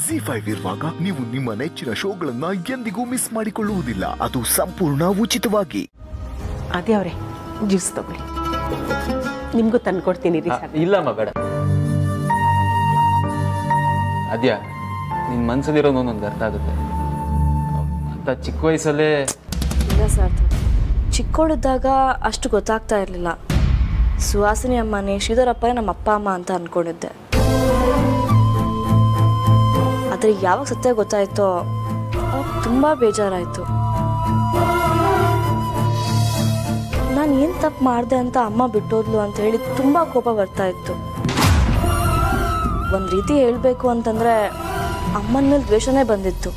G five ಇರುವಾಗ ನೀವು ನಿಮ್ಮ ನೆಚ್ಚಿನ ಶೋಗಳನ್ನ ಎಂದಿಗೂ ಮಿಸ್ ಮಾಡಿಕೊಳ್ಳುವುದಿಲ್ಲ ಅದು ಸಂಪೂರ್ಣ ಉಚಿತವಾಗಿ ಅದೇ ಅವರೇ ಜ್ಯೂಸ್ ತಗೊಳ್ಳಿ ನಿಮಗೂ ತಂದ್ಕೊಡ್ತೀನಿ ರೀ ಆ, ಸರ್ ಇಲ್ಲಮ್ಮ ಬೇಡ ಅದ್ಯ ನಿನ್ ಮನ್ಸಲ್ಲಿರೋ ಒಂದೊಂದು ಅರ್ಥ ಆಗುತ್ತೆ ಅಂತ ಚಿಕ್ಕ ವಯಸ್ಸಲ್ಲೇ ಇಲ್ಲ ಸಾರ್ಥಕ್ ಚಿಕ್ಕವಳಿದ್ದಾಗ ಅಷ್ಟು ಗೊತ್ತಾಗ್ತಾ ಇರಲಿಲ್ಲ ಸುಹಾಸಿನಿ ಅಮ್ಮನೇ ಶ್ರೀಧರಪ್ಪನೇ ನಮ್ಮ ಅಪ್ಪ ಅಮ್ಮ ಅಂತ ಅಂದ್ಕೊಂಡಿದ್ದೆ ಆದರೆ ಯಾವಾಗ ಸತ್ಯ ಗೊತ್ತಾಯ್ತೋ ಅವಾಗ ತುಂಬ ಬೇಜಾರಾಯಿತು ನಾನು ಏನು ತಪ್ಪು ಮಾಡಿದೆ ಅಂತ ಅಮ್ಮ ಬಿಟ್ಟೋದ್ಲು ಅಂತ ಹೇಳಿ ತುಂಬ ಕೋಪ ಬರ್ತಾ ಇತ್ತು ಒಂದು ರೀತಿ ಹೇಳಬೇಕು ಅಂತಂದರೆ ಅಮ್ಮನ ಮೇಲೆ ದ್ವೇಷನೇ ಬಂದಿತ್ತು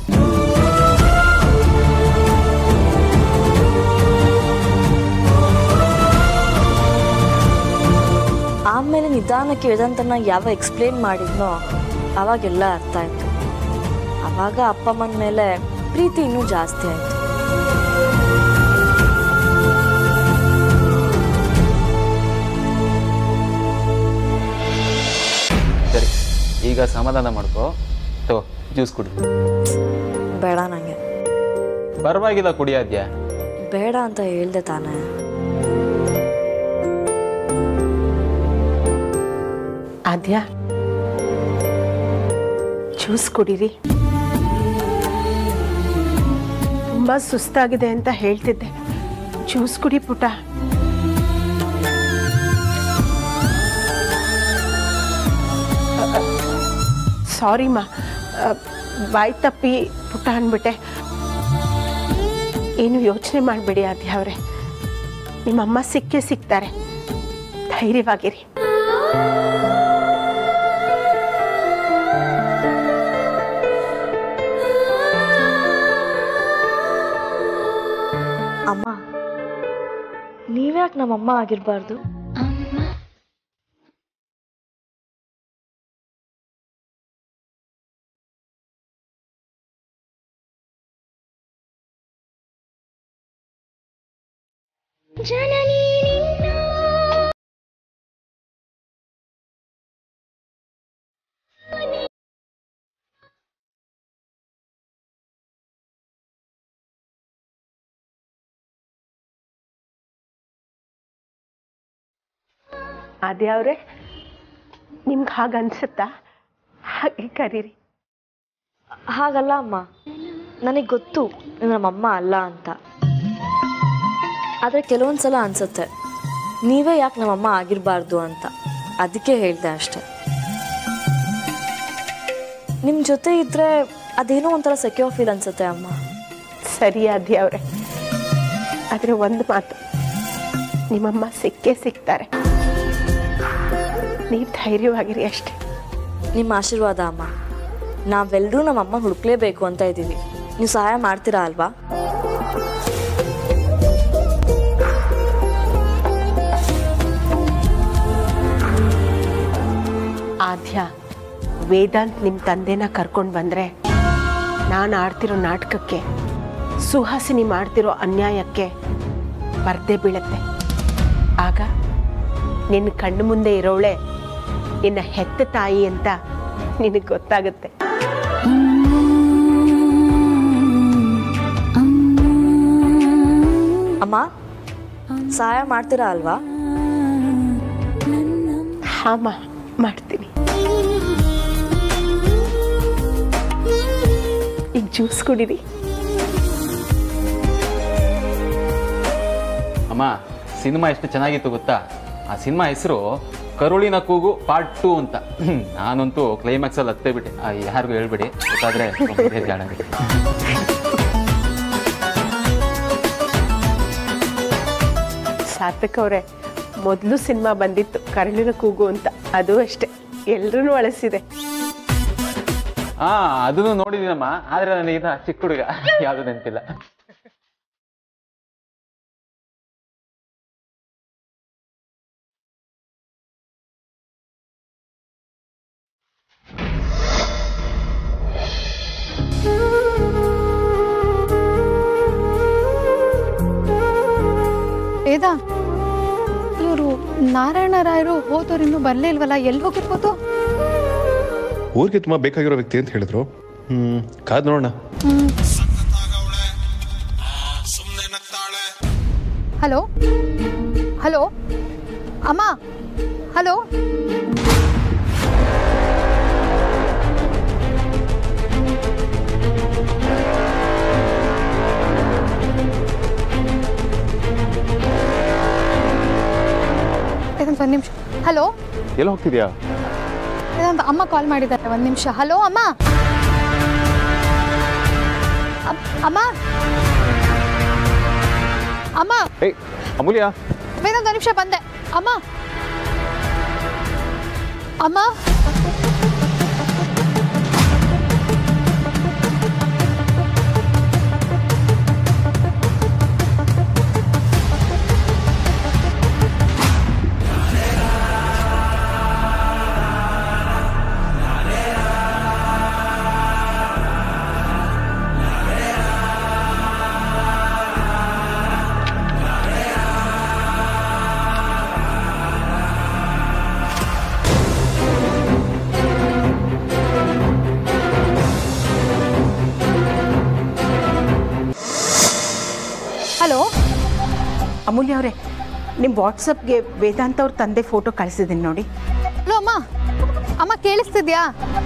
ಆಮೇಲೆ ನಿಧಾನಕ್ಕೆ ವೇದಾಂತನ ಯಾವಾಗ ಎಕ್ಸ್ಪ್ಲೇನ್ ಮಾಡಿದ್ನೋ ಅವಾಗೆಲ್ಲ ಅರ್ಥ ಆಯ್ತು ಅವಾಗ ಅಪ್ಪಮ್ಮನ ಮೇಲೆ ಪ್ರೀತಿ ಇನ್ನೂ ಜಾಸ್ತಿ ಆಯ್ತು ಸರಿ ಈಗ ಸಮಾಧಾನ ಮಾಡ್ಕೋ ತಗೋ ಜ್ಯೂಸ್ ಕುಡಿ ಬೇಡ ನನಗೆ ಪರವಾಗಿಲ್ಲ ಕುಡಿಯಾದ್ಯಾ ಬೇಡ ಅಂತ ಹೇಳ್ದೆ ತಾನೇ ಆದ್ಯ ಜ್ಯೂಸ್ ಕುಡೀರಿ ತುಂಬ ಸುಸ್ತಾಗಿದೆ ಅಂತ ಹೇಳ್ತಿದ್ದೆ ಜ್ಯೂಸ್ ಕುಡಿ ಪುಟ ಸಾರಿ ಮಾ ಅ, ಬಾಯಿ ತಪ್ಪಿ ಪುಟ ಅಂದ್ಬಿಟ್ಟೆ ಏನು ಯೋಚನೆ ಮಾಡಬೇಡಿ ಆದ್ಯ ಅವರೇ ನಿಮ್ಮಮ್ಮ ಸಿಕ್ಕೇ ಸಿಗ್ತಾರೆ ಧೈರ್ಯವಾಗಿರಿ ಅಮ್ಮ ನೀವ್ಯಾಕೆ ನಮ್ಮಮ್ಮ ಆಗಿರಬಾರ್ದು ಅದೇ ಅವರೇ ನಿಮ್ಗೆ ಹಾಗೆ ಅನ್ಸುತ್ತಾ ಹಾಗೆ ಕರೀರಿ ಹಾಗಲ್ಲ ಅಮ್ಮ ನನಗೆ ಗೊತ್ತು ನೀನು ನಮ್ಮಮ್ಮ ಅಲ್ಲ ಅಂತ ಆದರೆ ಕೆಲವೊಂದು ಸಲ ಅನಿಸುತ್ತೆ ನೀವೇ ಯಾಕೆ ನಮ್ಮಮ್ಮ ಆಗಿರಬಾರ್ದು ಅಂತ ಅದಕ್ಕೆ ಹೇಳಿದೆ ಅಷ್ಟೆ ನಿಮ್ಮ ಜೊತೆ ಇದ್ದರೆ ಅದೇನೋ ಒಂಥರ ಸೆಕ್ಯೂರ್ ಫೀಲ್ ಅನಿಸುತ್ತೆ ಅಮ್ಮ ಸರಿ ಆದ್ಯ ಅವರೇ ಆದರೆ ಒಂದು ಮಾತು ನಿಮ್ಮಮ್ಮ ಸಿಕ್ಕೇ ಸಿಗ್ತಾರೆ ನೀವು ಧೈರ್ಯವಾಗಿರಿ ಅಷ್ಟೇ ನಿಮ್ಮ ಆಶೀರ್ವಾದ ಅಮ್ಮ ನಾವೆಲ್ಲರೂ ನಮ್ಮಮ್ಮ ಹುಡುಕ್ಲೇಬೇಕು ಅಂತ ಇದ್ದೀವಿ ನೀವು ಸಹಾಯ ಮಾಡ್ತೀರಾ ಅಲ್ವಾ ಆದ್ಯ ವೇದಾಂತ್ ನಿಮ್ಮ ತಂದೆನ ಕರ್ಕೊಂಡು ಬಂದರೆ ನಾನು ಆಡ್ತಿರೋ ನಾಟಕಕ್ಕೆ ಸುಹಾಸಿನಿ ಮಾಡ್ತಿರೋ ಅನ್ಯಾಯಕ್ಕೆ ಬರ್ದೇ ಬೀಳತ್ತೆ ಆಗ ನಿನ್ನ ಕಣ್ಣು ಮುಂದೆ ಇರೋಳೆ ನಿನ್ನ ಹೆತ್ತ ತಾಯಿ ಅಂತ ನಿನಗೆ ಗೊತ್ತಾಗುತ್ತೆ ಅಮ್ಮ ಸಹಾಯ ಮಾಡ್ತೀರಾ ಅಲ್ವಾ ಹಾಮ ಮಾಡ್ತೀನಿ ಈಗ ಜ್ಯೂಸ್ ಕುಡೀರಿ ಅಮ್ಮ ಸಿನಿಮಾ ಎಷ್ಟು ಚೆನ್ನಾಗಿತ್ತು ಗೊತ್ತಾ ಆ ಸಿನಿಮಾ ಹೆಸರು ಕರುಳಿನ ಕೂಗು ಪಾರ್ಟ್ ಟೂ ಅಂತ ಹ್ಮ್, ನಾನಂತೂ ಕ್ಲೈಮ್ಯಾಕ್ಸ್ ಅಲ್ಲಿ ಹತ್ತೇ ಬಿಟ್ಟೆ ಆ, ಯಾರಿಗೂ ಹೇಳ್ಬೇಡಿ ಗೊತ್ತಾದ್ರೆ ಜಾಣ ಸಾರ್ಥಕ್ ಅವರೇ ಮೊದಲು ಸಿನಿಮಾ ಬಂದಿತ್ತು ಕರಳಿನ ಕೂಗು ಅಂತ ಅದು ಅಷ್ಟೇ ಎಲ್ರೂ ಅಳಿಸಿದೆ ಹಾ ಅದನ್ನು ನೋಡಿದೀನಮ್ಮ ಆದ್ರೆ ನನಗೆ ಚಿಕ್ಕ ಹುಡುಗ ಯಾವ್ದು ನೆನಪಿಲ್ಲ ವೇದ ಇವರು ನಾರಾಯಣ ರಾಯರು ಹೋದವ್ರು ಇನ್ನೂ ಬರಲೇ ಇಲ್ವಲ್ಲ ಎಲ್ಲಿ ಹೋಗಿರ್ಬೋದು ಊರಿಗೆ ತುಂಬ ಬೇಕಾಗಿರೋ ವ್ಯಕ್ತಿ ಅಂತ ಹೇಳಿದ್ರು ಹ್ಮ್ ಕಾದ್ ನೋಡೋಣ ಹಲೋ ಹಲೋ ಅಮ್ಮ ಹಲೋ ಇದೊಂದು ಒಂದು ನಿಮಿಷ ಹಲೋ ಎಲ್ಲ ಹೋಗ್ತಿದ್ಯಾ ಇದೊಂದು ಅಮ್ಮ ಕಾಲ್ ಮಾಡಿದ್ದಾರೆ ಒಂದು ನಿಮಿಷ ಹಲೋ ಅಮ್ಮ ಅಮ್- ಅಮ್ಮ ಅಮ್ಮ ಏಯ್ ಅಮೂಲ್ಯ ಇನ್ನೊಂದು ನಿಮಿಷ ಬಂದೆ ಅಮ್ಮ ಅಮ್ಮ ಹಲೋ ಅಮೂಲ್ಯ ಅವರೇ ನಿಮ್ಮ ವಾಟ್ಸಪ್ಗೆ ವೇದಾಂತ ಅವ್ರ ತಂದೆ ಫೋಟೋ ಕಳಿಸಿದ್ದೀನಿ ನೋಡಿ ಹಲೋ ಅಮ್ಮ ಅಮ್ಮ ಕೇಳಿಸ್ತಿದ್ಯಾ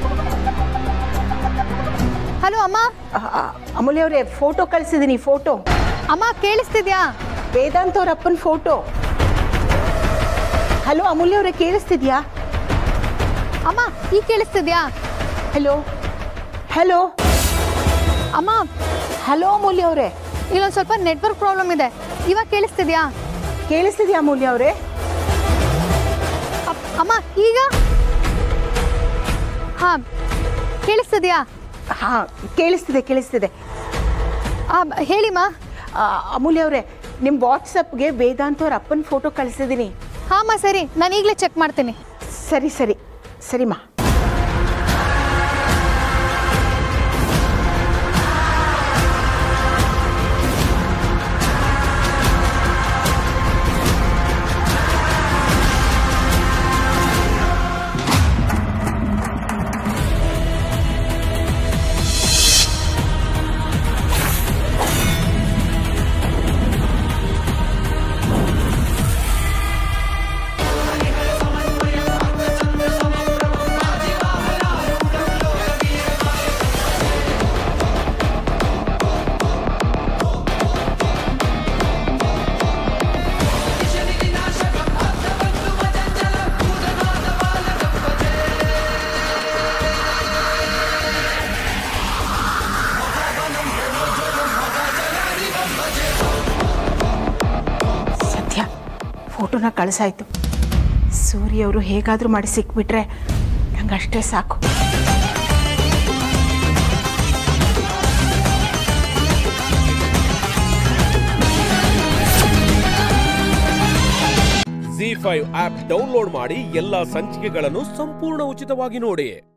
ಹಲೋ ಅಮ್ಮ ಆ, ಆ, ಅಮೂಲ್ಯ ಅವರೇ ಫೋಟೋ ಕಳಿಸಿದ್ದೀನಿ ಫೋಟೋ ಅಮ್ಮ ಕೇಳಿಸ್ತಿದ್ಯಾ ವೇದಾಂತ ಅವ್ರ ಅಪ್ಪನ ಫೋಟೋ ಹಲೋ ಅಮೂಲ್ಯ ಅವರೇ ಕೇಳಿಸ್ತಿದ್ಯಾ ಅಮ್ಮ ಈಗ ಕೇಳಿಸ್ತಿದ್ಯಾ ಹಲೋ ಹಲೋ ಅಮ್ಮ ಹಲೋ ಅಮೂಲ್ಯ ಅವರೇ ಇಲ್ಲೊಂದು ಸ್ವಲ್ಪ ನೆಟ್ವರ್ಕ್ ಪ್ರಾಬ್ಲಮ್ ಇದೆ ಇವಾಗ ಕೇಳಿಸ್ತಿದ್ಯಾ ಕೇಳಿಸ್ತಿದ್ಯಾ ಅಮೂಲ್ಯ ಅವರೇ ಅಪ್- ಅಮ್ಮ ಈಗ ಹಾ ಕೇಳಿಸ್ತಿದ್ಯಾ ಹಾಂ ಕೇಳಿಸ್ತಿದೆ ಕೇಳಿಸ್ತಿದೆ ಆ, ಹೇಳಿಮ್ಮ ಆ, ಅಮೂಲ್ಯ ಅವರೇ ನಿಮ್ಮ ವಾಟ್ಸಪ್ಗೆ ವೇದಾಂತ ಅವ್ರ ಅಪ್ಪನ ಫೋಟೋ ಕಳಿಸಿದ್ದೀನಿ ಹಾಂ ಸರಿ ನಾನು ಈಗಲೇ ಚೆಕ್ ಮಾಡ್ತೀನಿ ಸರಿ ಸರಿ ಸರಿಮಾ ಸತ್ಯ ಫೋಟೋನ ಕಳಿಸಾಯ್ತು ಸೂರ್ಯ ಅವರು ಹೇಗಾದರೂ ಮಾಡಿ ಸಿಕ್ಬಿಟ್ರೆ ನಂಗೆ ಅಷ್ಟೇ ಸಾಕು ಜಿ ಫೈವ್ ಆಪ್ ಡೌನ್ಲೋಡ್ ಮಾಡಿ ಎಲ್ಲಾ ಸಂಚಿಕೆಗಳನ್ನು ಸಂಪೂರ್ಣ ಉಚಿತವಾಗಿ ನೋಡಿ